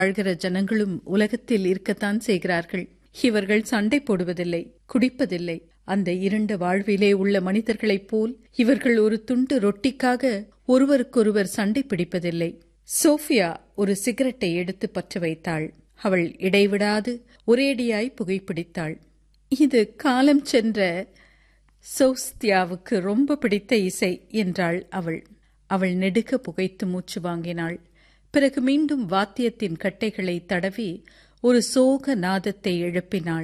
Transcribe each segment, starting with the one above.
வாழ்கிற ஜனங்களும் உலகத்தில் இருக்கத்தான் செய்கிறார்கள் இவர்கள் சண்டை போடுவதில்லை குடிப்பதில்லை அந்த இருண்ட வாழ்விலே உள்ள மனிதர்களைப் போல் இவர்கள் ஒரு துண்டு ரொட்டிக்காக ஒருவருக்கொருவர் சண்டை பிடிப்பதில்லை சோஃபியா ஒரு சிகரெட்டை எடுத்து பற்ற வைத்தாள் அவள் இடைவிடாது ஒரேடியாய் புகைப்பிடித்தாள் இது காலம் சென்ற சோஸ்தியாவுக்கு ரொம்ப பிடித்த இசை என்றாள் அவள் அவள் நெடுக புகைத்து மூச்சு வாங்கினாள் பிறகு மீண்டும் வாத்தியத்தின் கட்டைகளை தடவி ஒரு சோக நாதத்தை எழுப்பினாள்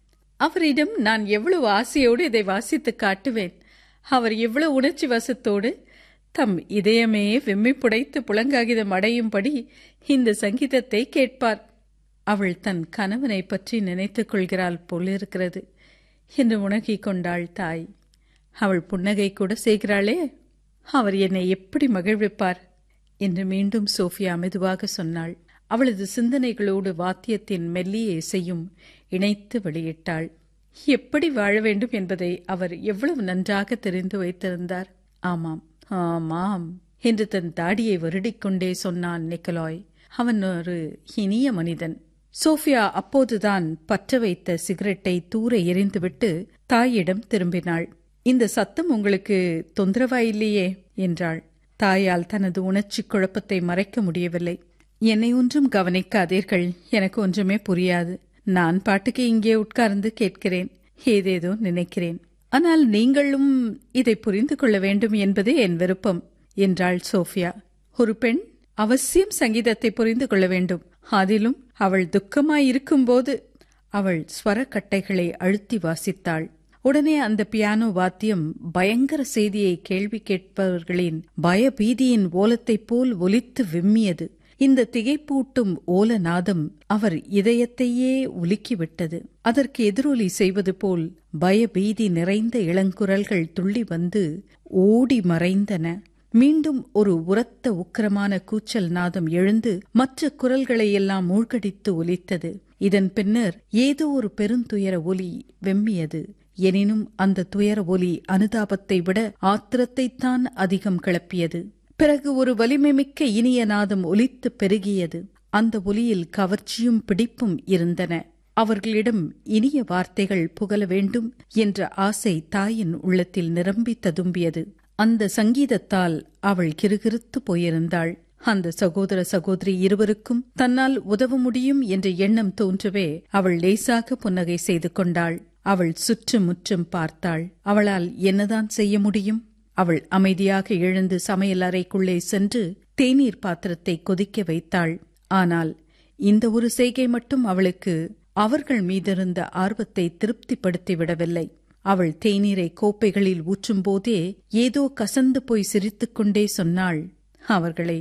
அவரிடம் நான் எவ்வளவு ஆசையோடு இதை வாசித்து காட்டுவேன் அவர் எவ்வளவு உணர்ச்சி வசத்தோடு தம் இதயமே வெம்மி புடைத்து புலங்காகிதம் அடையும்படி இந்த சங்கீதத்தை கேட்பார் அவள் தன் கணவனை பற்றி நினைத்துக் கொள்கிறாள் போலிருக்கிறது என்று உணகிக் கொண்டாள் தாய் அவள் புன்னகை கூட செய்கிறாளே அவர் என்னை எப்படி மகிழ்விப்பார் என்று மீண்டும் சோஃபியா மெதுவாக சொன்னாள் அவளது சிந்தனைகளோடு வாத்தியத்தின் மெல்லிய இசையும் இணைத்து வெளியிட்டாள் எப்படி வாழ வேண்டும் என்பதை அவர் எவ்வளவு நன்றாக தெரிந்து வைத்திருந்தார் ஆமாம் ஆமாம் என்று தன் தாடியை வருடிக்கொண்டே சொன்னான் நிக்கலாய் அவன் ஒரு இனிய மனிதன் சோஃபியா அப்போதுதான் பற்ற வைத்த சிகரெட்டை தூர எரிந்துவிட்டு தாயிடம் திரும்பினாள் இந்த சத்தம் உங்களுக்கு தொந்தரவா இல்லையே என்றாள் தாயால் தனது உணர்ச்சி குழப்பத்தை மறைக்க முடியவில்லை என்னை ஒன்றும் கவனிக்காதீர்கள் எனக்கு ஒன்றுமே புரியாது நான் பாட்டுக்கு இங்கே உட்கார்ந்து கேட்கிறேன் ஏதேதோ நினைக்கிறேன் ஆனால் நீங்களும் இதை புரிந்து கொள்ள வேண்டும் என்பதே என் விருப்பம் என்றாள் சோஃபியா ஒரு பெண் அவசியம் சங்கீதத்தை புரிந்து கொள்ள வேண்டும் அதிலும் அவள் துக்கமாயிருக்கும்போது அவள் ஸ்வரக்கட்டைகளை அழுத்தி வாசித்தாள் உடனே அந்த பியானோ வாத்தியம் பயங்கர செய்தியை கேள்வி கேட்பவர்களின் பயபீதியின் ஓலத்தைப் போல் ஒலித்து விம்மியது இந்த திகைப்பூட்டும் ஓலநாதம் அவர் இதயத்தையே உலுக்கிவிட்டது அதற்கு எதிரொலி செய்வது போல் பயபீதி நிறைந்த இளங்குரல்கள் துள்ளி வந்து ஓடி மறைந்தன மீண்டும் ஒரு உரத்த உக்கிரமான கூச்சல் நாதம் எழுந்து மற்ற குரல்களை எல்லாம் மூழ்கடித்து ஒலித்தது இதன் பின்னர் ஏதோ ஒரு பெருந்துயர ஒலி வெம்மியது எனினும் அந்த துயர ஒலி அனுதாபத்தை விட ஆத்திரத்தைத்தான் அதிகம் கிளப்பியது பிறகு ஒரு வலிமைமிக்க இனிய நாதம் ஒலித்து பெருகியது அந்த ஒலியில் கவர்ச்சியும் பிடிப்பும் இருந்தன அவர்களிடம் இனிய வார்த்தைகள் புகழ வேண்டும் என்ற ஆசை தாயின் உள்ளத்தில் நிரம்பி ததும்பியது அந்த சங்கீதத்தால் அவள் கிருகிருத்து போயிருந்தாள் அந்த சகோதர சகோதரி இருவருக்கும் தன்னால் உதவ முடியும் என்ற எண்ணம் தோன்றவே அவள் லேசாக புன்னகை செய்து கொண்டாள் அவள் சுற்றும் முற்றும் பார்த்தாள் அவளால் என்னதான் செய்ய முடியும் அவள் அமைதியாக எழுந்து சமையல் அறைக்குள்ளே சென்று தேநீர் பாத்திரத்தை கொதிக்க வைத்தாள் ஆனால் இந்த ஒரு செய்கை மட்டும் அவளுக்கு அவர்கள் மீதிருந்த ஆர்வத்தை திருப்திப்படுத்தி விடவில்லை அவள் தேநீரை கோப்பைகளில் ஊற்றும் போதே ஏதோ கசந்து போய் சிரித்துக்கொண்டே சொன்னாள் அவர்களை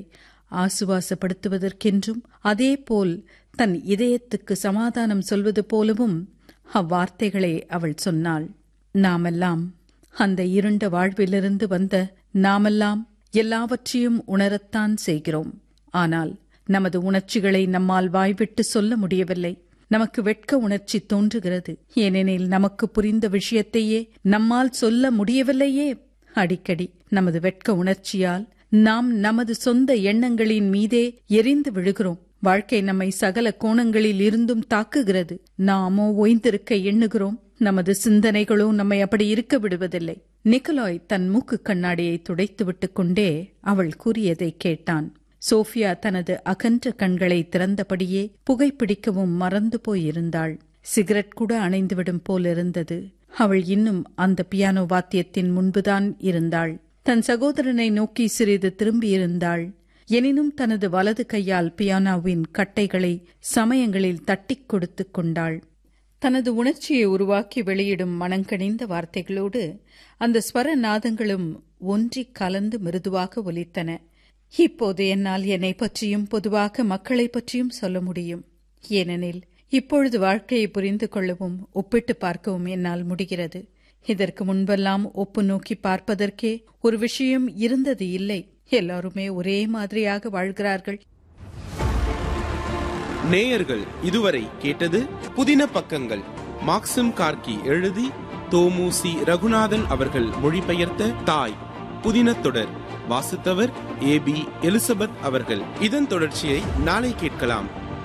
ஆசுவாசப்படுத்துவதற்கென்றும் அதேபோல் தன் இதயத்துக்கு சமாதானம் சொல்வது போலவும் அவ்வார்த்தைகளை அவள் சொன்னாள் நாமெல்லாம் அந்த இருண்ட வாழ்விலிருந்து வந்த நாமெல்லாம் எல்லாவற்றையும் உணரத்தான் செய்கிறோம் ஆனால் நமது உணர்ச்சிகளை நம்மால் வாய்விட்டு சொல்ல முடியவில்லை நமக்கு வெட்க உணர்ச்சி தோன்றுகிறது ஏனெனில் நமக்கு புரிந்த விஷயத்தையே நம்மால் சொல்ல முடியவில்லையே அடிக்கடி நமது வெட்க உணர்ச்சியால் நாம் நமது சொந்த எண்ணங்களின் மீதே எரிந்து விழுகிறோம் வாழ்க்கை நம்மை சகல கோணங்களில் இருந்தும் தாக்குகிறது நாமோ ஓய்ந்திருக்க எண்ணுகிறோம் நமது சிந்தனைகளோ நம்மை அப்படி இருக்க விடுவதில்லை நிக்கலாய் தன் மூக்கு கண்ணாடியை துடைத்து கொண்டே அவள் கூறியதை கேட்டான் சோஃபியா தனது அகன்ற கண்களை திறந்தபடியே புகைப்பிடிக்கவும் மறந்து போயிருந்தாள் சிகரெட் கூட அணைந்துவிடும் போலிருந்தது அவள் இன்னும் அந்த பியானோ வாத்தியத்தின் முன்புதான் இருந்தாள் தன் சகோதரனை நோக்கி சிறிது திரும்பியிருந்தாள் எனினும் தனது வலது கையால் பியானோவின் கட்டைகளை சமயங்களில் தட்டிக் கொடுத்து கொண்டாள் தனது உணர்ச்சியை உருவாக்கி வெளியிடும் மனங்கணிந்த வார்த்தைகளோடு அந்த ஸ்வர நாதங்களும் ஒன்றி கலந்து மிருதுவாக ஒலித்தன இப்போது என்னால் என்னை பற்றியும் பொதுவாக மக்களை பற்றியும் சொல்ல முடியும் ஏனெனில் இப்பொழுது வாழ்க்கையை புரிந்து கொள்ளவும் ஒப்பிட்டு பார்க்கவும் என்னால் முடிகிறது இதற்கு முன்பெல்லாம் ஒப்பு நோக்கி பார்ப்பதற்கே ஒரு விஷயம் இருந்தது இல்லை எல்லாருமே ஒரே மாதிரியாக வாழ்கிறார்கள் நேயர்கள் இதுவரை கேட்டது புதின பக்கங்கள் மாக்சிம் கார்கி எழுதி தோமுசி ரகுநாதன் அவர்கள் மொழிபெயர்த்த தாய் புதின தொடர் வாசித்தவர் ஏ பி எலிசபெத் அவர்கள் இதன் தொடர்ச்சியை நாளை கேட்கலாம்